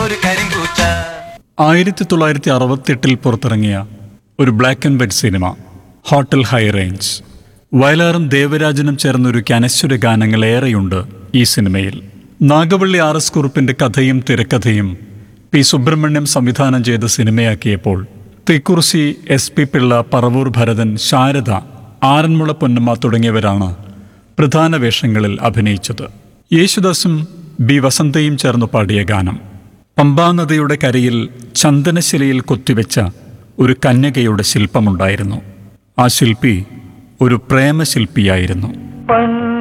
ഒരു കരിങ്കൂച്ച ആയിരത്തി തൊള്ളായിരത്തി അറുപത്തെട്ടിൽ പുറത്തിറങ്ങിയ ഒരു black and white cinema hotel high range വയലാറും ദേവരാജനും ചേർന്നൊരു അനശ്വര ഗാനങ്ങൾ ഏറെയുണ്ട് ഈ സിനിമയിൽ നാഗവള്ളി ആർ എസ് കുറുപ്പിന്റെ കഥയും തിരക്കഥയും പി സുബ്രഹ്മണ്യം സംവിധാനം ചെയ്ത സിനിമയാക്കിയപ്പോൾ തെക്കുറിശി എസ് പി പിള്ള പറവൂർ ഭരതൻ ശാരദ ആറന്മുള പൊന്നമ്മ തുടങ്ങിയവരാണ് പ്രധാന വേഷങ്ങളിൽ അഭിനയിച്ചത് യേശുദാസും ബി വസന്തയും ചേർന്ന് പാടിയ ഗാനം പമ്പാനദിയുടെ കരയിൽ ചന്ദനശിലയിൽ കൊത്തിവെച്ച ഒരു കന്യകയുടെ ശില്പമുണ്ടായിരുന്നു ആ ശില്പി ഒരു പ്രേമശില്പിയായിരുന്നു പണ്ട്